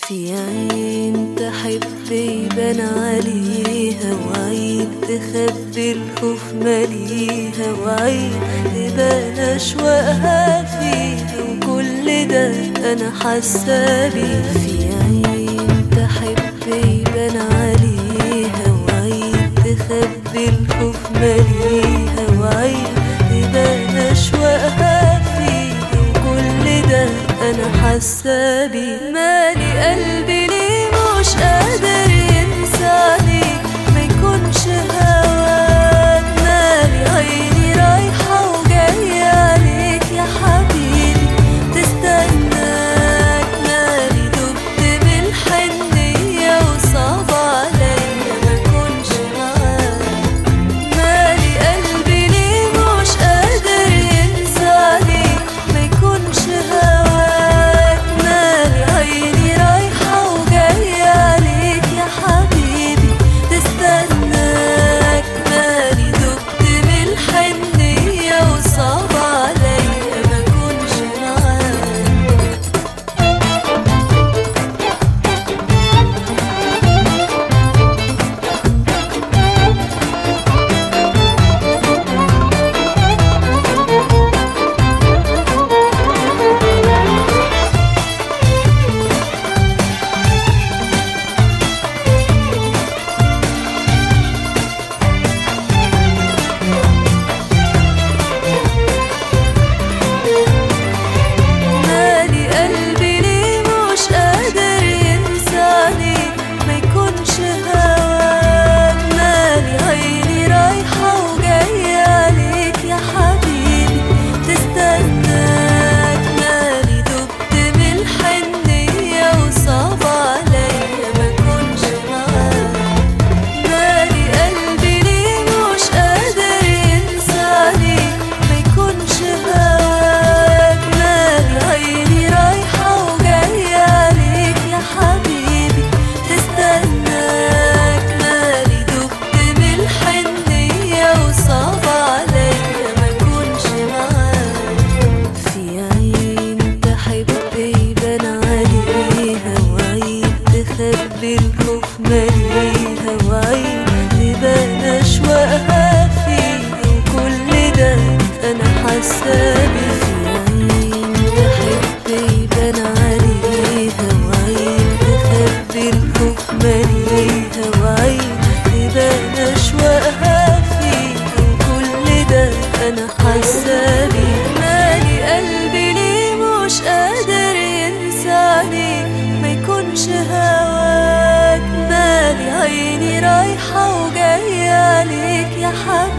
في عين تحب يبان عليها وعين تخبي الخوف مليها وعين تبان أشواقها فيها وكل ده أنا حاسة بيه في عين تحب يبان عليها وعين تخبي الخوف مليها وعين تبان أشواقها فيها وكل ده أنا حاسة بيه مالي قلبي ليه مش قادر ينساني ما يكونش هواك مالي عيني رايحة وجاية عليك يا حبيبي تستناك مالي دبت بالحنية وصعب عليا ما كونش معاك مالي قلبي ليه مش قادر ينساني ما يكونش هواك مالي عيني رايحة وجاية عليك يا حبيبي تستناك مالي دبت بالحنية وصعب عليا ما كونش معاك مالي قلبي ليه مش قادر ينساني ما يكونش هواك مالي عيني رايحة وجاية عليك يا حبيبي تستناك مالي دبت بالحنية وصعب عليا ما كونش معاك مالي قلبي ليه مش قادر ينساني ما يكونش هواك مالي عيني رايحة وجاية عليك يا حبيبي تستناك مالي دبت بالحنية وصعب عليا ما كونش معاك في عين تحب يبان عليها وعين تخبي الخوف مليها وعين تبان أشواقها فيها وكل ده أنا حاسة بيه في عين تحب يبان عليها وعين تخبي الخوف مليها وعين تبان أشواقها فيها وكل ده أنا حاسة بيه مالي قلبي ليه مش قادر ينساني ما يكونش هواك مالي عيني رايحة وجاية عليك يا حبيبي